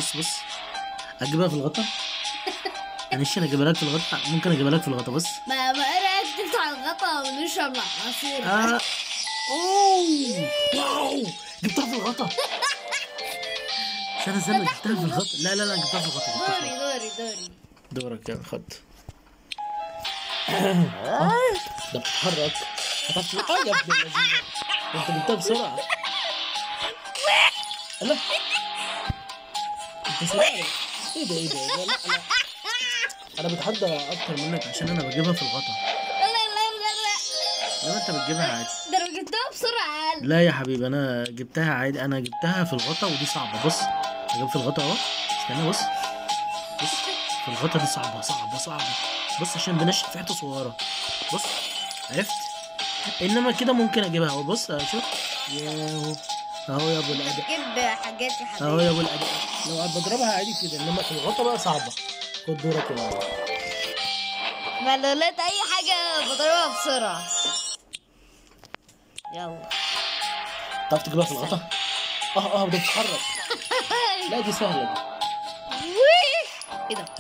بص بص اجيبها في الغطا معلش انا اجيبها لك في الغطا ممكن اجيبها لك في الغطا بص ما ما انا تفتح الغطا ونشرب العصير آه. اوه واو جبتها في الغطا استنى استنى جبتها في الغطا لا لا لا جبتها في الغطا جبتها في دوري الغطا. دوري دوري دورك يلا خد آه، ده بتتحرك هتعرف اه يا ابن اللذينه انت جبتها بسرعه لا انت سريع ايه ده ايه ده إيه ده؟ لا لا انا بتحدى اكتر منك عشان انا بجيبها في الغطا لا لا لا لا لما انت بتجيبها عادي ده انا جبتها بسرعة لا يا حبيبي انا جبتها عادي انا جبتها في الغطا ودي صعبه بص اجيب في الغطا اهو استنى بص بص في الغطا دي صعبه صعبه صعبه بص عشان بنشف في حته صغيره بص عرفت انما كده ممكن اجيبها اهو بص أهو شوف ياهو اهو يا ابو الاداء جيب حاجات يا اهو حبيبي يا ابو الاداء لو قاعد بضربها عادي كده انما في الغطا بقى صعبه خد دورك يا معلم. ما لو لقيت اي حاجة بضربها بسرعة يلا تعرف تجيبها في الغطا اه اه ده بتتحرك لا دي سهله دي ويه. ايه ده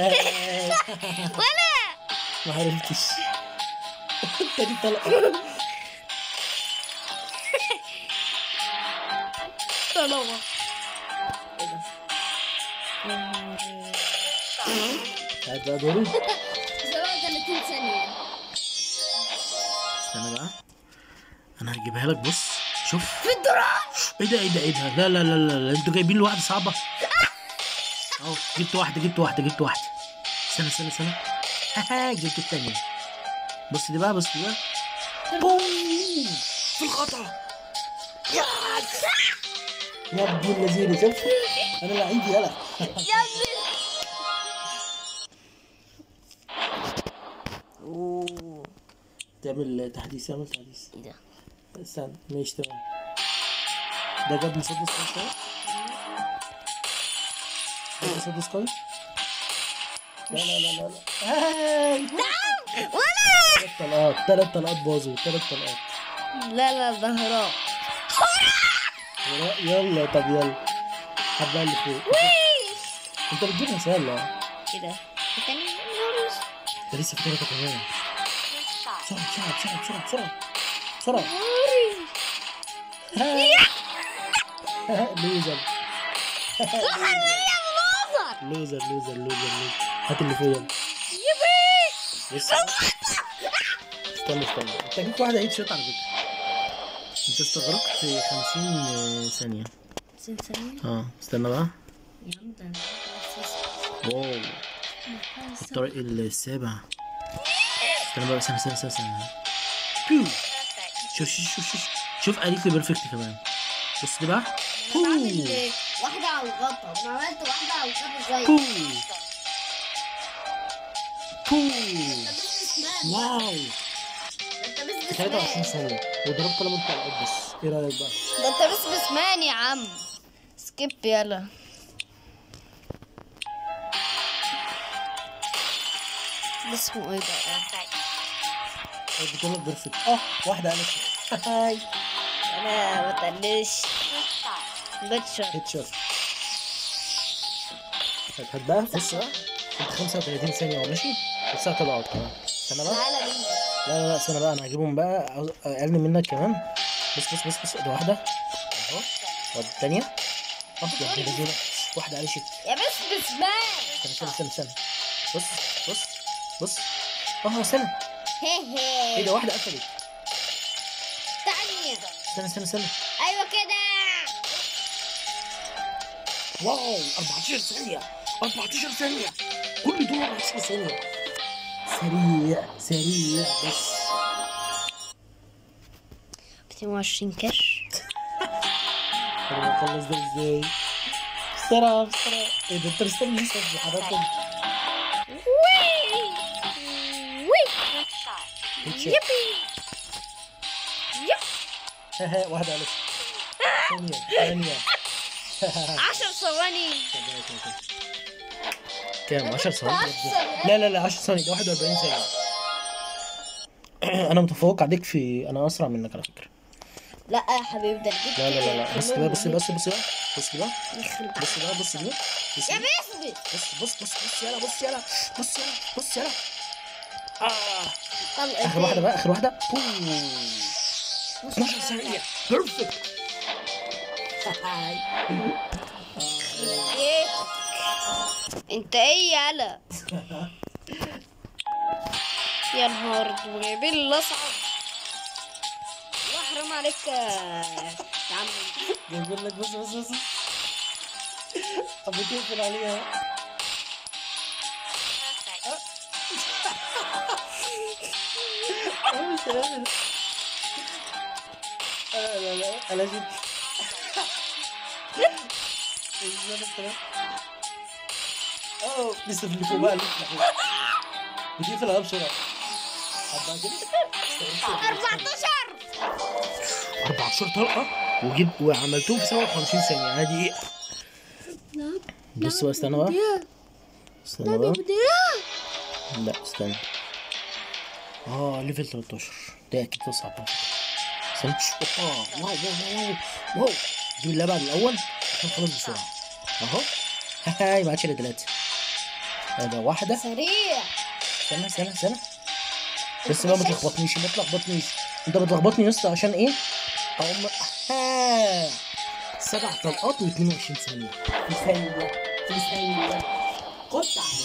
ولا ما عرفتش انت دي طلقه طلبة ايه ده هات بقى دوري 37 ثانية استنى بقى انا هجيبها لك بص شوف في الدرج ايه ده ايه ده ايه ده لا لا لا لا, لا. انتوا جايبين لي واحده صعبه اهو جبت واحده جبت واحده جبت واحده استنى استنى استنى هاها جبت التانية بص دي بقى بص دي بقى بوم في الغطا ياس يا ابن اللذينه شوف انا لعيب يلا يا ابني اوه تعمل تحديث اعمل تحديث ايه ده استنى ماشي تمام ده جاب مسدس كويس شوية جاب مسدس كويس لا لا لا لا لا هاي ولا ثلاث طلقات ثلاث طلقات باظوا ثلاث طلقات لا لا ده هراء ورا- يلا طب يلا حبة اللي فوق انت بتجيبها سهلة ايه ده تاني ده لسه في ثلاثة كمان بسرعة بسرعة بسرعة بسرعة بسرعة بسرعة ها. لوزر لوزر لوزر لوزر لوزر هات اللي فوق يلا لسه استنى استنى انت جبت واحدة هيد شوت على فكرة انت استغرقت 50 ثانية ثانية اه استنى بقى يا عم ده واو الطريق السابع استنى بقى استنى استنى استنى, استنى. بيو شوف شوف شوف شوف شوف قالت لي بيرفكت كمان بص دي بقى انا بعمل واحدة على الغطا انا عملت واحدة على الغطا زي بو بو بس اسمها واو انت بس 23 بسمان ثانية وضربت ثلاث طلقات بس ايه رأيك بقى؟ ده انت بس بسمان يا عم سكيب يلا ده اسمه ايه ده بتقول لك بيرفكت اه واحدة قالت هاي انا ما تقلش بتشر هيد شوت هات هات بقى بص بقى انت 35 ثانية اهو ماشي لسه طلعت كمان استنى بقى تعالى بينا لا لا لا استنى بقى انا هجيبهم بقى عاوز اقل منك كمان بص بص بص بص دي واحدة اهو وادي التانية اه يا ابن الذين واحدة قالت يا بس بسمان استنى استنى استنى استنى بص بص بص اه استنى هي ايه هي ده واحدة قفلت تانية استنى استنى استنى ايوه كده واو 14 ثانية 14 ثانية كل دول 14 ثانية سريع سريع بس 220 كاش انا بخلص ده ازاي بسرعة بسرعة ايه ده انت مستني لسه في حضرتك وي وي هيتشوت. يبي يب ها ها واحدة قالت ثانية ثانية 10 ثواني كام 10 ثواني لا لا لا 10 ثواني ده 41 ثانية انا متفوق عليك في انا اسرع منك على فكرة لا يا حبيبي ده الجيب لا لا لا لا بص بقى بص بص بص بقى بص بقى يخرب بص بقى بص بقى بص يا بقى. بيثبت بص بص بص بص يلا بص يلا بص يلا بص يلا آه. طلقة اخر واحده بقى اخر واحده أوه. بص 12 ثانيه بيرفكت ايه انت ايه يالا يا نهار جايبين الاصعب الله حرام عليك يا يا عم جايبين لك بص بص بص ابو تقفل عليها أنا مش قادر. لا لا لا انا جيت ازاي الكلام؟ اوه لسه في اللي فوق بقى اللي فوق بتقفل عليها بسرعه حبها كده 14 14 طلقه وجيب وعملتهم في 57 ثانيه يعني دقيقه بص بقى استنى بقى استنى بقى لا استنى اه ليفل 13 ده اكيد تصعب على فكرة. استنى اه واو واو واو واو جيب اللي بعد الاول عشان خلاص بسرعه اهو هاي ما عادش الا ثلاثه هذا واحده سريع استنى استنى استنى بس بقى ما تلخبطنيش ما تلخبطنيش انت بتلخبطني يا اسطى عشان ايه؟ اقوم ها سبع طلقات و22 ثانية في ثانية في ثانية خد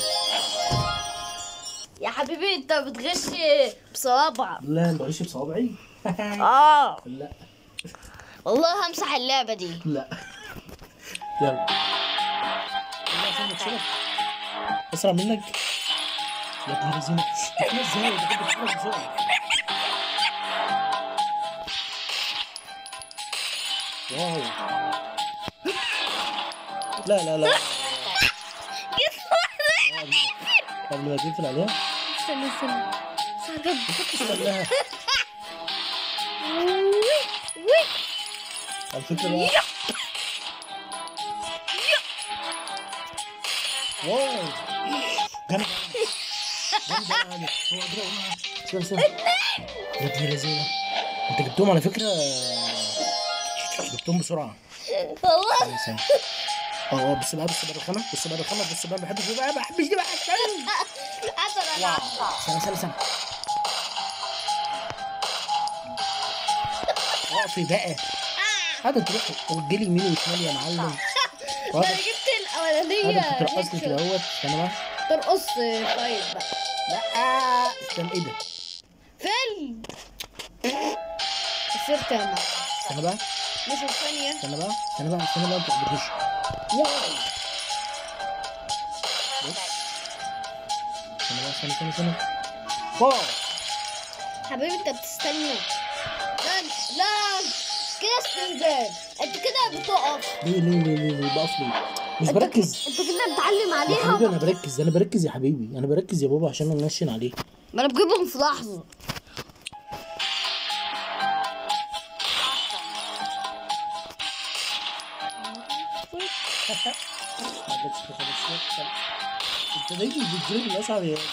يا حبيبي انت بتغش بصوابعك لا ما بغش بصوابعي اه لا والله همسح اللعبة دي لا يلا يلا عشان نكسبك اسرع منك يا ابن الذين احنا ازاي ده كده بتتحرك بسرعة واو لا لا لا قبل ما تقفل عليها استنى استنى استنى استناها على فكرة بقى واو جامد جامد يعني هو أضربها. استنى استنى يا ابن الذين انت جبتهم على فكرة جبتهم بسرعة والله ثانية ثانية اه اه بس بقى بس بقى الخامة بس بقى الخامة بس بقى ما بحبش دي بقى ما بحبش دي بقى استنى. حسن واو انا استنى استنى استنى اقفي بقى هذا تروح وتجيلي يمين وشمال يا معلم انا هذا جبت الاولانية هذا بترقص لي كده اهوت استنى بقى ترقص طيب بقى لا استنى ايه ده فيلم صرت انا استنى بقى 12 ثانية استنى بقى استنى بقى استنى بقى انت بتخش واو بص استنى بقى استنى استنى استنى واو حبيبي انت بتستنى لا لا كده استهبال انت كده بتقف ليه ليه ليه ليه ليه بقف ليه مش انت بركز انت كده بتعلم يا حبيبي عليها انا بركز انا بركز يا حبيبي انا بركز يا بابا عشان انشن عليه ما انا بجيبهم في لحظة ما جاتش في خمس دقايق. انت دايما بتجيب لي اصعب يا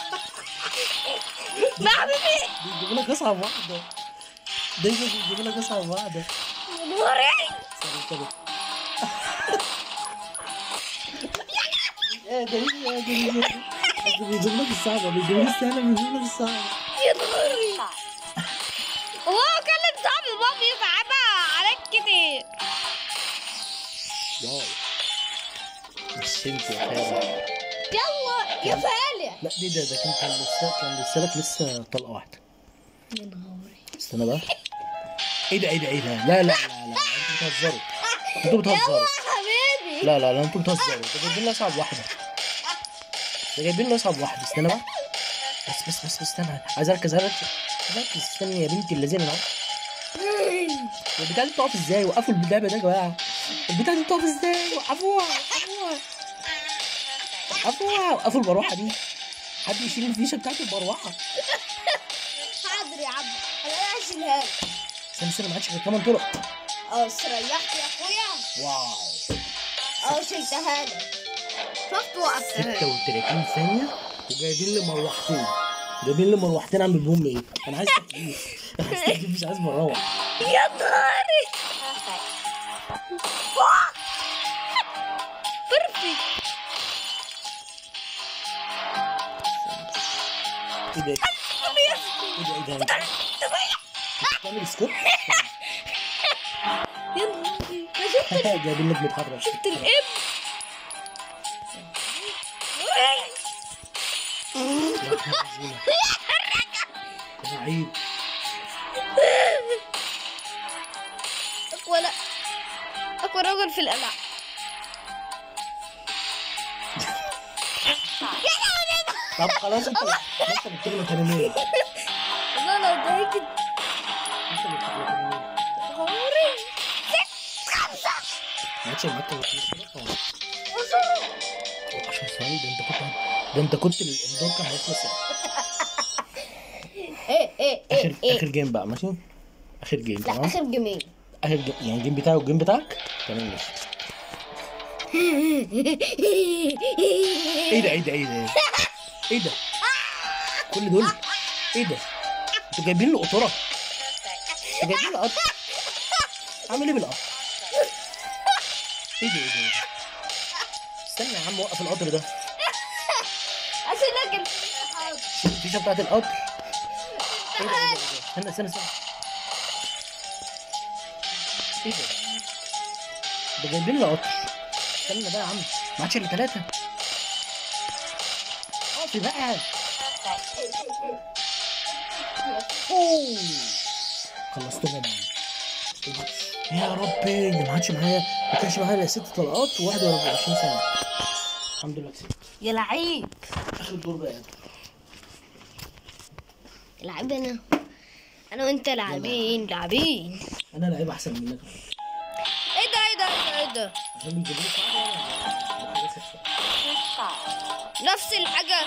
لا حبيبي بيجيب لك اصعب واحده دايما بيجيب لك اصعب واحده نوري استنى استنى يا جميل يا جميل بيجيب لك الصعبه بيجيب لك السهله بيجيب لك الصعبه يا نوري هو كلم صاحبي بابي صعبها عليك كتير واو مش انت يا خالد يلا يا فالح لا دي ده ده كان كان لسه كان لسه لك لسه طلقه واحده يا نهاري استنى بقى ايه ده ايه ده ايه ده لا لا لا لا انتوا بتهزروا انتوا بتهزروا يا حبيبي لا لا لا انتوا بتهزروا ده جايبين لي اصعب واحده ده جايبين لي اصعب واحده استنى بقى بس بس بس بس استنى عايز اركز عايز اركز عايز اركز استنى يا بنتي اللذينه اهو البتاع دي بتقف ازاي وقفوا اللعبه ده يا جماعه البتاع دي بتقف ازاي وقفوها وقفوها وقفوها وقفوا المروحه دي حد يشيل الفيشه بتاعت المروحه حاضر يا عم انا هشيلها لك استنى استنى ما عادش غير 8 طرق اه استريحت يا اخويا واو اه شلتها لك شفت وقفتها لك 36 ثانية وجايبين لي مروحتين جايبين لي مروحتين اعمل بهم ايه؟ انا عايز تكييف انا عايز تكييف مش عايز مروح يا نهاري ربي ايه ده ايه ده ايه ده ايه ده بتعمل سكوب يا نهاري ما شفت جايبين لك متحرك شفت الاب لعيب اقوى لا اقوى رجل في الالعاب طب خلاص انت انت اللي بتغلط انا مين؟ والله لو ضايقت انت اللي بتغلط انا مين؟ عمري ست خمسة ما عادش معاك غير خمس دقايق. 10 ثواني ده انت كنت ده انت كنت ال- الدور كان هيخلص ايه ايه اخر ايه اخر جيم بقى ماشي اخر جيم لا تمام اخر جيمين اخر جيم يعني الجيم بتاعي والجيم بتاعك تمام ماشي ايه ده ايه ده ايه ده ايه ده كل دول ايه ده انتوا جايبين لي قطوره انتوا جايبين لي قطر اعمل ايه بالقطر ايه ده ايه ده إيه ده؟ استنى يا عم وقف القطر ده عشان اكل شوف الفيشه بتاعت القطر ايه ده ايه ده إيه ده؟ استنى استنى استنى ايه ده ده جايبين لي قطر استنى بقى يا عم ما عادش الا ثلاثه اقفي بقى اوه خلصتهم يا ربي ده ما عادش معايا ما كانش معايا الا ست طلقات و21 ثانيه الحمد لله كسبت يا لعيب اخر دور بقى لعيب انا انا وانت لاعبين لاعبين انا لعيب احسن منك ايه ده ايه ده ايه ده ايه ده عشان بيجيبوا لي صعب يعني. نفس الحاجة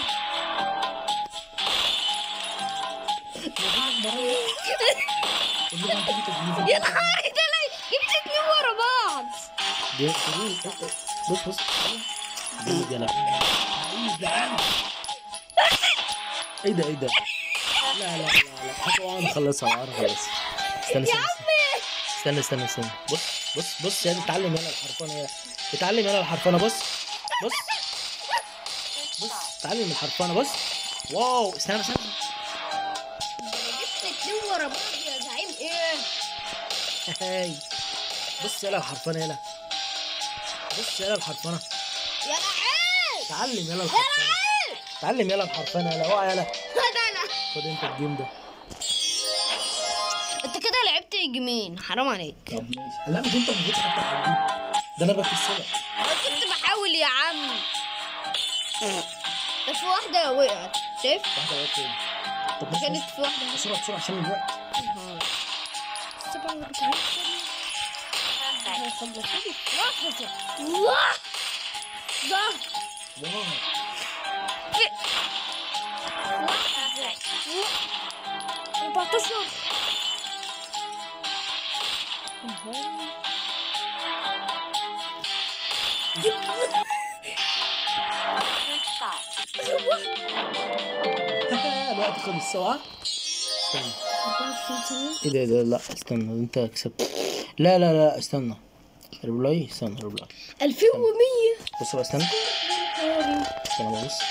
قول له بقى انت بتجيب يا نهاري ده لا جبت اتنين ورا بعض دي- دي- بص بص دي- يا لا ايه ده ايه ده لا لا لا لا هتقع انا اخلصها وانا اخلصها استنى يا استنى عمي استنى استنى استنى بص بص بص يا دي اتعلم يلا الحرفانه يا اتعلم يلا الحرفانه بص بص بص اتعلم الحرفانه بص واو استنى استنى جبت اتنين ورا بعض يا زعيم ايه هاي بص يلا الحرفانه يلا بص يلا الحرفانه يا لعيب اتعلم يلا يا الحرفانه لعيب اتعلم يلا الحرفانه يلا اوعى يلا هذا انا خد انت الجيم ده انت كده لعبت جيمين حرام عليك طب ماشي لا مش انت المفروض حتى الجيم ده انا بكسبك انا كنت بحاول يا عم بس في واحدة وقعت شايف؟ واحده وقت فين طب بص كانت بص في واحدة بسرعه بسرعه عشان الوقت سبعة وأربعين ثانية خلصت لحظة لحظة واو لحظة 14 الوقت خلص سوا استنى ايه ده إيه ده لا استنى انت كسبت لا لا لا استنى ريبلاي استنى ريبلاي 2100 بص بقى استنى استنى بقى بص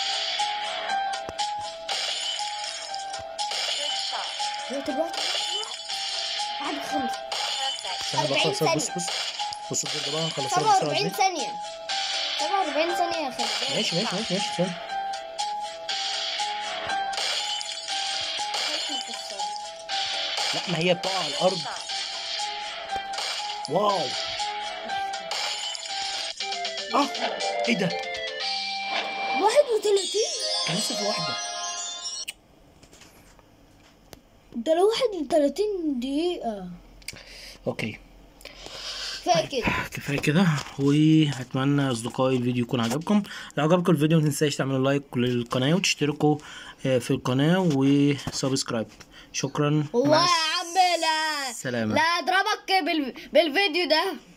دلوقتي بعد خمسة استنى بقى 40 خلاص بص ثانية. بص بص الدور ده بقى هنخلصها بسرعه 47 ازاي ثانية 47 ثانية يا خالد ماشي ماشي ماشي ماشي استنى لا ما هي بتقع على الارض واو اه ايه ده 31 كان لسه في واحده ده لو 31 دقيقة اوكي فاكر كفايه كده واتمنى اصدقائي الفيديو يكون عجبكم لو عجبكم الفيديو ما تنساش تعملوا لايك للقناه وتشتركوا آه، في القناه وسبسكرايب شكرا والله مع يا عم لا السلامة. لا اضربك بال... بالفيديو ده